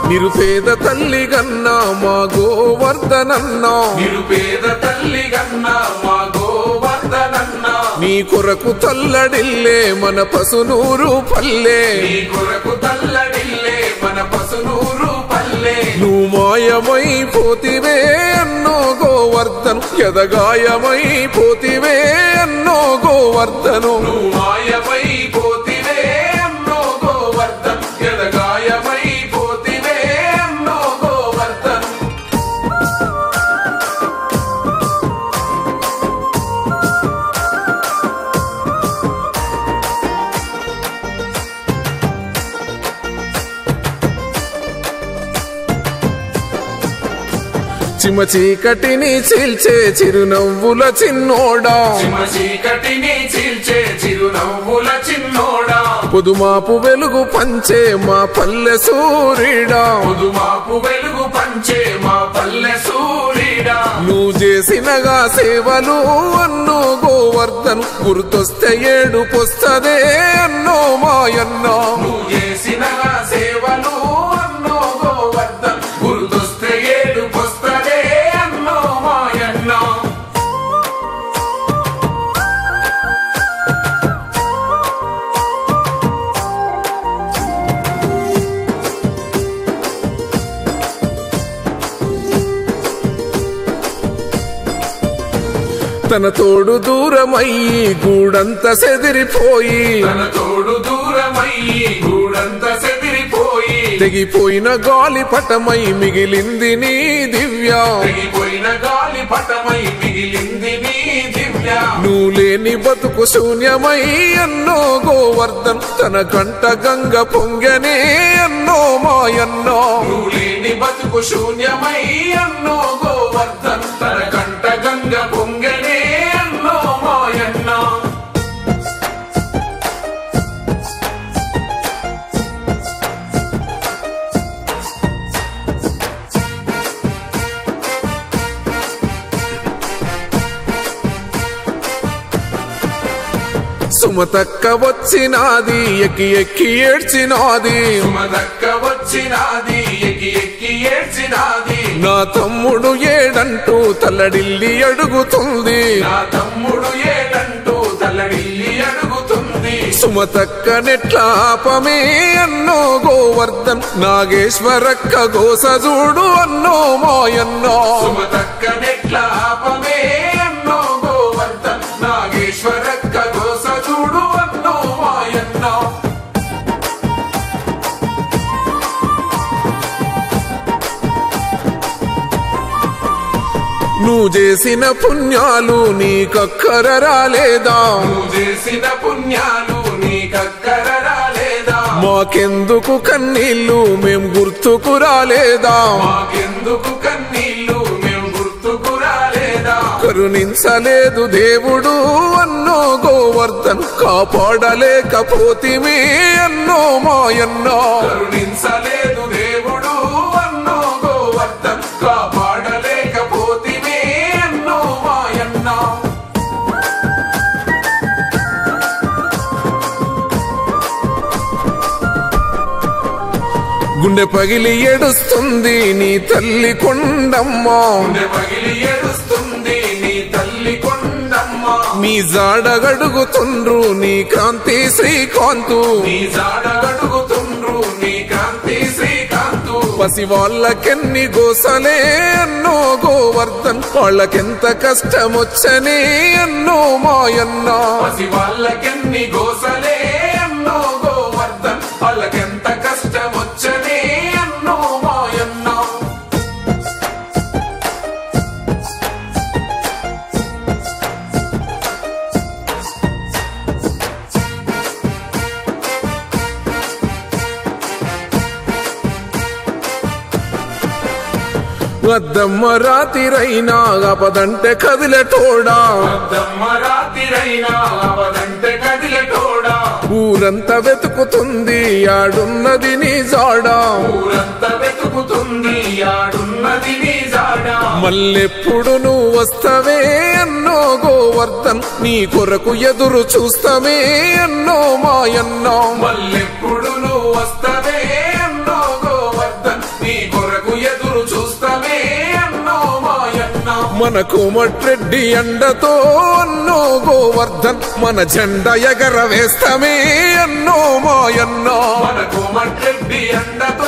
నిరుపేద తల్లి గన్నా మా గోవర్ధనన్నా నిరుపేద తల్లి గన్న మా గోవర్ధనన్న నీ కొరకు తల్లడిల్లే మన పసునూరు పల్లె నీ కొరకు తల్లడిల్లే మన పసునూరు పల్లె నువ్వు మాయమైపోతివే అన్నో గోవర్ధన్ ఎదగాయమై పోతివే అన్నో గోవర్ధను నువ్వు మాయమై పోతివే అన్నో గోవర్ధన్ ఎదగాయమై పోతివే అన్నో గోవర్ధన్ చిమ చీకటిని చీల్చే చిరునవ్వుల చిన్నోడా చిమ చీకటిని చీల్చే చిరునవ్వుల చిన్నోడా పొదుమాపు వెలుగు పంచే మా పల్లె సూర్యుడా పొదుమాపు వెలుగు పంచే మా పల్లె సూర్యుడా నువ్వు చేసినగా సేవలు అన్నో గోవర్ధన్ గుర్తొస్తే ఏడు పొస్తదే అన్నో మాయన్నో నువ్వు చేసిన సేవలు అన్నో గోవర్ధన్ గుర్తొస్తే ఏడు పొస్తడే అన్నో మాయన్నో తన తోడు దూరమయ్యి గూడంత సెదిరిపోయి తన తోడు దూరమయ్యి గూడంత సెదిరిపోయి తెగిపోయిన గాలి పటమై మిగిలింది నీ దివ్య తెగిపోయిన గాలి పటమై మిగిలింది నీ దివ్య నువ్వు లేని బతుకు శూన్యమై అన్నో గోవర్ధన్ తన కంట గంగ పొంగనే అన్నో మాయన్నో నువ్వు లేని బతుకు శూన్యమై అన్నో గోవర్ధన్ తన కంట గంగ పొంగనే అన్నో మాయన్నో సుమతక్క వచ్చినాది ఎక్కి ఎక్కి ఏడ్చినాది సుమదక్క వచ్చినాది ఎక్కి ఎక్కి ఏడ్చినాది నా తమ్ముడు ఏడంటూ తల్లడిల్లి అడుగుతుంది నా తమ్ముడు ఏడంటూ తల్లడిల్లి అడుగుతుంది సుమతక్క నెట్ల ఆపమే అన్నో గోవర్ధన్ నాగేశ్వరక్క గోస చూడు అన్నో మాయన్నో సుమదక్క నెట్ల ఆపమే అన్నో గోవర్ధన్ నాగేశ్వరక్క గోస చూడు అన్నో మాయన్నో నువ్వు చేసిన పుణ్యాలు నీకక్కర రాలేదా నువ్వు చేసిన పుణ్యాలు నీకక్కర రాలేదా మాకెందుకు కన్నీళ్ళు మేం గుర్తుకు రాలేదా మాకెందుకు కన్నీళ్ళు మేము గుర్తుకు రాలేదా కరుణించలేదు దేవుడు అన్నో గోవర్ధన్ కాపాడలేకపోతిమి అన్నో మాయన్నో కరుణించలేదు దేవుడు అన్నో గోవర్ధన్ కాపాడలేకపోతివే అన్నో మాయన్నో గుండె పగిలి ఏడుస్తుంది నీ తల్లి కొండమ్మ గుండె పగిలి ఏడుస్తుంది నీ తల్లి కొండమ్మ మీ జాడగడుగుతుండ్రు నీ కాంతి శ్రీకాంతు నీ జాడగడుగుతుండ్రు నీ కాంతి శ్రీకాంతు పసి వాళ్ళకెన్ని గోసలే అన్నో గోవర్ధన్ వాళ్ళకెంత కష్టమొచ్చని అన్నో మాయన్నా పసి వాళ్ళకెన్ని గోసలే అన్నో గోవర్ధన్ వాళ్ళకెంత కష్టం వచ్చనే అన్నో మాయన్నో వద్దమ్మ రాతిరైనా అపదంటే కదిలటోడా వద్దమ్మ రాత్రిరైనా అవదంటే కదిలటోడా ఊరంతా వెతుకుతుంది ఆడున్నది నీ జాడా ఊరంతా వెతుకుతుంది ఆడున్నది నీ జాడ మళ్ళెప్పుడు నువ్వు వస్తావే అన్నో గోవర్ధన్ నీ కొరకు ఎదురు చూస్తామే అన్నో మాయన్నో మళ్ళెప్పుడు నువ్వు వస్తవే అన్నో గోవర్ధన్ మన కోమట్రెడ్డి అండతో అన్నో గోవర్ధన్ మన జెండ ఎగర వేస్తమే అన్నో మాయన్నో మన కోమటిరెడ్డి అండతో